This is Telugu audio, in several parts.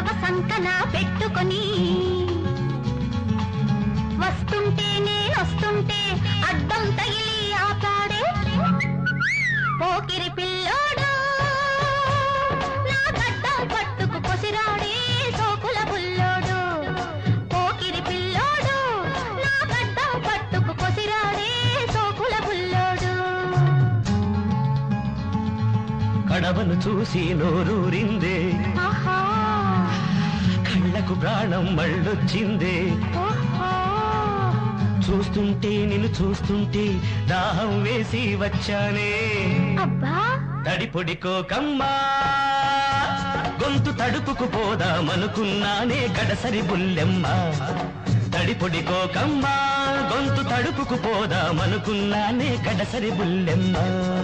కడవ సంకన పెట్టుకొని వస్తుంటే నేనొస్తుంటే అడ్డం తగిలి ఆపాడే పోకిరి పిల్లోడు నా గడ్డం పట్టుకు కొసిరాడే సోకుల బుల్లోడు పోకిరి పిల్లోడు నా గడ్డం పట్టుకు కొసిరాడే సోకుల బుల్లోడు కడవను చూసి నోరూరిందే ఆహా కళ్ళకు ప్రాణం మళ్ళొచ్చిందే ఓహో చూస్తుంటే నిన్ను చూస్తుంటే దాహం వేసి వచ్చానే అబ్బా తడిపొడికోకమ్మా గొంతు తడుపుకు పోదామనుకున్నానే గడసరి బుల్లెమ్మ తడిపొడికోకమ్మా గొంతు తడుపుకు పోదామనుకున్నానే గడసరి బుల్లెమ్మ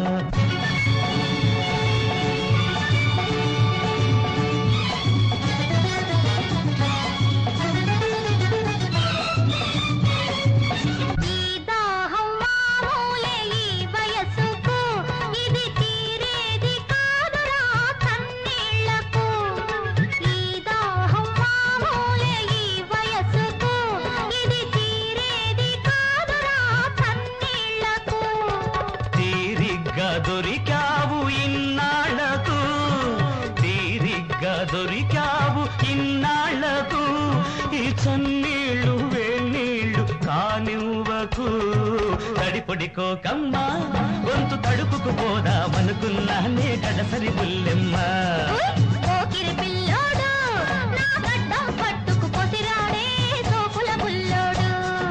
ఈ దాహం మామూలే ఈ వయసుకు ఇది తీరేది కాదురా కన్నీళ్లకు ఈ దాహం మామూలే ఈ వయసుకు ఇది తీరేది కాదురా కన్నీళ్లకు తీరిగ్గా దొరికావు ఇన్నాళ్లకు తీరిగ్గా దొరికావు ఇన్నాళ్లకు ఈ చన్నీళ్ళు వేణీళ్ళు కానివ్వకు తడిపొడికోకమ్మా గొంతు తడుపుకు పోదామనుకున్నానే గడసరి బుల్లెమ్మ పోకిరి పిల్లోడు నా గడ్డం పట్టుకు పొసిరాడే సోకుల బుల్లోడు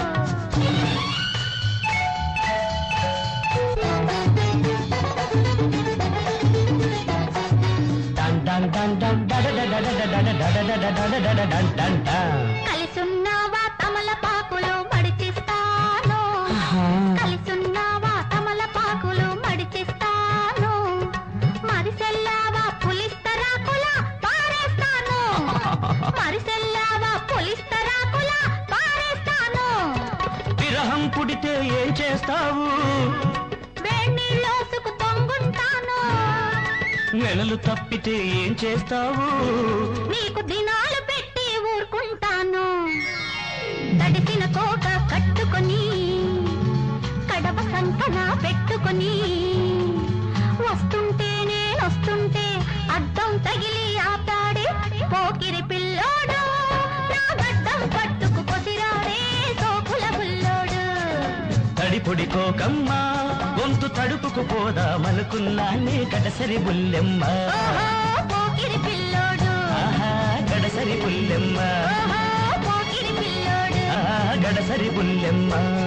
డన్ డన్ డన్ డన్ డడ డడ డడ డడ డడ డడ డడ డడ డన్ డన్ డన్. కలిసున్నావా తమలపాకులు మడిచిస్తాను కలిసున్నావా తమలపాకులు మడిచిస్తాను మరిసెల్లావా పులిస్తరాకుల పారేస్తాను మరిసెల్లావా పులిస్తరాకుల పారేస్తాను విరహం పుడితే ఏం చేస్తావు వేణీళ్ళోసుకు తొంగుంటాను నెలలు తప్పితే ఏం చేస్తావు నీకు దినాలు పెట్టి ఊరుకుంటాను తడిసిన కోట కట్టుకొని కడవ సంకన పెట్టుకొని వస్తుంటే నేనొస్తుంటే అద్దం తగిలి ఆపాడే పోకిరి పిల్లోడు నా గడ్డం పట్టుకు కొసిరాడే సోకుల బుల్లోడు తడిపొడికోకమ్మా గొంతు తడుపుకు పోదామనుకున్నానే గడసరి బుల్లెమ్మ ఓహో పోకిరి పిల్లోడు ఆహా గడసరి బుల్లెమ్మ ఓహో పోకిరి పిల్లోడు ఆహా గడసరి బుల్లెమ్మ